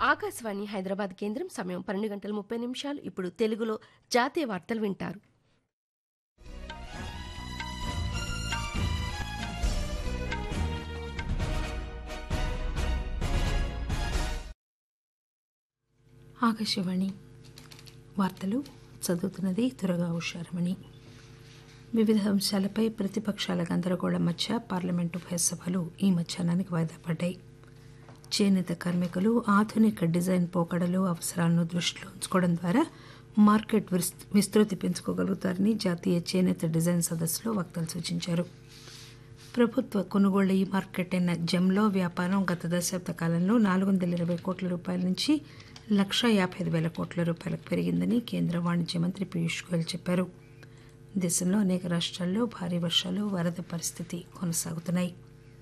ఆకాశవాణి హైదరాబాద్ కేంద్రం సమయం పన్నెండు గంటల ముప్పై నిమిషాలు ఇప్పుడు తెలుగులో జాతీయ వార్తలు వింటారు ఆకాశవాణి వార్తలు చదువుతున్నది త్వరగా హుషారమణి వివిధ అంశాలపై ప్రతిపక్షాల గందరగోళం మధ్య పార్లమెంటు ఉభయ సభలు ఈ మధ్యాహ్నానికి వాయిదా పడ్డాయి చేనేత కార్మికులు ఆధునిక డిజైన్ పోకడలు అవసరాలను దృష్టిలో ఉంచుకోవడం ద్వారా మార్కెట్ విస్- విస్తృతి పెంచుకోగలుగుతారని జాతీయ చేనేత డిజైన్ సదస్సులో వక్తలు సూచించారు ప్రభుత్వ కొనుగోళ్ల ఈ మార్కెట్ అయిన జమ్లో వ్యాపారం గత దశాబ్ద కాలంలో నాలుగు వందల ఇరవై కోట్ల రూపాయల నుంచి లక్షా యాభై ఐదు వేల కోట్ల రూపాయలకు పెరిగిందని కేంద్ర వాణిజ్య మంత్రి పీయూష్ గోయల్ చెప్పారు దేశంలో అనేక రాష్ట్రాల్లో భారీ వర్షాలు వరద పరిస్థితి కొనసాగుతున్నాయి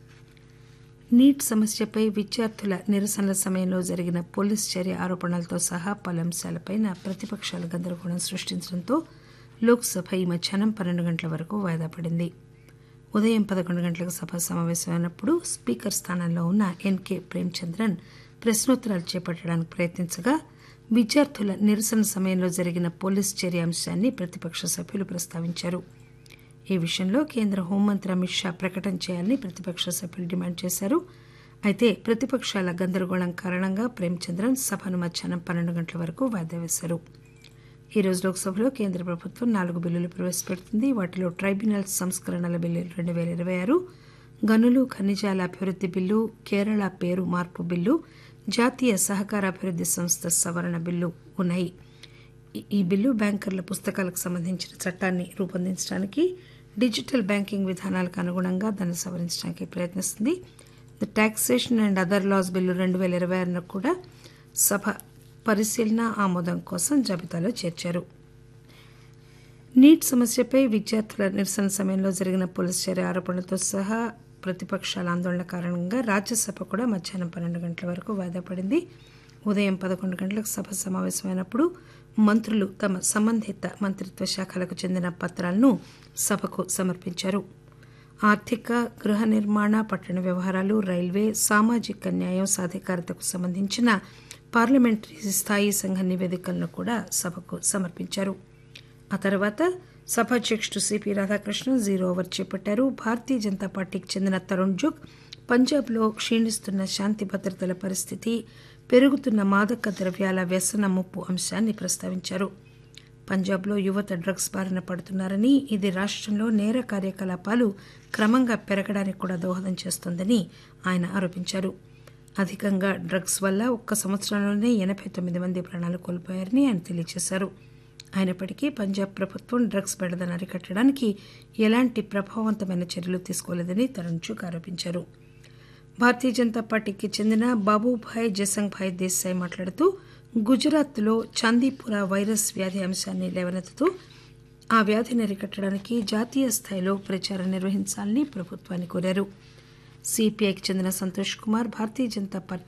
నీట్ సమస్యపై విద్యార్థుల నిరసనల సమయంలో జరిగిన పోలీస్ చర్య ఆరోపణలతో సహా పలు అంశాలపైన ప్రతిపక్షాలు గందరగోళం సృష్టించడంతో లోక్సభ ఈ మధ్యాహ్నం పన్నెండు గంటల వరకు వాయిదా పడింది ఉదయం పదకొండు గంటలకు సభ సమావేశమైనప్పుడు స్పీకర్ స్థానంలో ఉన్న ఎన్కే ప్రేమచంద్రన్ ప్రశ్నోత్తరాలు చేపట్టడానికి ప్రయత్నించగా విద్యార్థుల నిరసన సమయంలో జరిగిన పోలీస్ చర్య అంశాన్ని ప్రతిపక్ష సభ్యులు ప్రస్తావించారు ఈ విషయంలో కేంద్ర హోంమంత్రి అమిత్ షా ప్రకటన చేయాలని ప్రతిపక్ష సభ్యులు డిమాండ్ చేశారు అయితే ప్రతిపక్షాల గందరగోళం కారణంగా ప్రేమచంద్రన్ సభను మధ్యాహ్నం పన్నెండు గంటల వరకు వాయిదా వేశారు ఈ రోజు లోక్సభలో కేంద్ర ప్రభుత్వం నాలుగు బిల్లులు ప్రవేశపెడుతుంది వాటిలో ట్రైబ్యునల్ సంస్కరణల బిల్లు రెండు వేల ఇరవై ఆరు గనులు ఖనిజాల అభివృద్ధి బిల్లు కేరళ పేరు మార్పు బిల్లు జాతీయ సహకార అభివృద్ధి సంస్థ సవరణ బిల్లు ఉన్నాయి ఈ- ఈ బిల్లు బ్యాంకర్ల పుస్తకాలకు సంబంధించిన చట్టాన్ని రూపొందించడానికి డిజిటల్ బ్యాంకింగ్ విధానాలకు అనుగుణంగా దాన్ని సవరించడానికి ప్రయత్నిస్తుంది the taxation and other laws bill రెండు వేల ఇరవై ఆరును కూడా సభ పరిశీలన ఆమోదం కోసం జాబితాలో చేర్చారు నీట్ సమస్యపై విద్యార్థుల నిరసన సమయంలో జరిగిన పోలీస్ చర్య ఆరోపణలతో సహా ప్రతిపక్షాల ఆందోళన కారణంగా రాజ్యసభ కూడా మధ్యాహ్నం పన్నెండు గంటల వరకు వాయిదా పడింది ఉదయం పదకొండు గంటలకు సభ సమావేశమైనప్పుడు మంత్రులు తమ సంబంధిత మంత్రిత్వ శాఖలకు చెందిన పత్రాలను సభకు సమర్పించారు ఆర్థిక గృహ నిర్మాణ పట్టణ వ్యవహారాలు రైల్వే సామాజిక న్యాయం సాధికారతకు సంబంధించిన పార్లమెంటరీ స్థాయి సంఘ నివేదికలను కూడా సభకు సమర్పించారు ఆ తర్వాత సభాధ్యక్షుడు సిపి రాధాకృష్ణన్ జీరో ఓవర్ చేపట్టారు భారతీయ జనతా పార్టీకి చెందిన తరుణ్ జుగ్ పంజాబ్లో క్షీణిస్తున్న శాంతి భద్రతల పరిస్థితి పెరుగుతున్న మాదక ద్రవ్యాల వ్యసన ముప్పు అంశాన్ని ప్రస్తావించారు పంజాబ్లో యువత డ్రగ్స్ బారిన పడుతున్నారని ఇది రాష్ట్రంలో నేర కార్యకలాపాలు క్రమంగా పెరగడానికి కూడా దోహదం చేస్తోందని ఆయన ఆరోపించారు అధికంగా డ్రగ్స్ వల్ల ఒక్క సంవత్సరంలోనే ఎనభై తొమ్మిది మంది ప్రాణాలు కోల్పోయారని ఆయన తెలియజేశారు అయినప్పటికీ పంజాబ్ ప్రభుత్వం డ్రగ్స్ బెడదను అరికట్టడానికి ఎలాంటి ప్రభావవంతమైన చర్యలు తీసుకోలేదని తరుణ్ చుగ్ ఆరోపించారు భారతీయ జనతా పార్టీకి చెందిన బాబుభాయ్ జసంగ్భాయ్ దేశాయ్ మాట్లాడుతూ గుజరాత్లో చాందీపుర వైరస్ వ్యాధి అంశాన్ని లేవనెత్తుతూ ఆ వ్యాధిని అరికట్టడానికి జాతీయ స్థాయిలో ప్రచారం నిర్వహించాలని ప్రభుత్వాన్ని కోరారు సిపిఐకి చెందిన సంతోష్ కుమార్ భారతీయ జనతా పార్టీ